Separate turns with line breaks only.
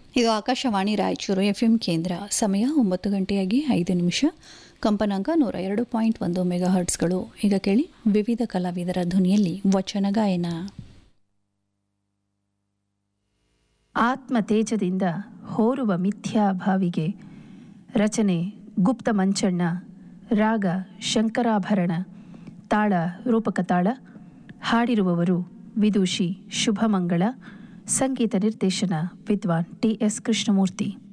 ಇದು ಆಕಾಶವಾಣಿ ರಾಯಚೂರು ಎಫ್ಎಂ ಕೇಂದ್ರ ಸಮಯ ಒಂಬತ್ತು ಗಂಟೆಯಾಗಿ ಐದು ನಿಮಿಷ ಕಂಪನಾಂಕ ನೂರ ಎರಡು ಪಾಯಿಂಟ್ ಒಂದು ಮೆಗಾ ಹರ್ಟ್ಸ್ಗಳು ಈಗ ಕೇಳಿ ವಿವಿಧ ಕಲಾವಿದರ ಧ್ವನಿಯಲ್ಲಿ ವಚನ ಗಾಯನ
ಆತ್ಮ ತೇಜದಿಂದ ಹೋರುವ ಮಿಥ್ಯಾಭಾವಿಗೆ ರಚನೆ ಗುಪ್ತ ಮಂಚಣ್ಣ ರಾಗ ಶಂಕರಾಭರಣ ತಾಳ ರೂಪಕ ತಾಳ ಹಾಡಿರುವವರು ವಿದೂಷಿ ಶುಭಮಂಗಳ ಸಂಗೀತ ನಿರ್ದೇಶನ ವಿದ್ವಾನ್ ಟಿ ಎಸ್ ಕೃಷ್ಣಮೂರ್ತಿ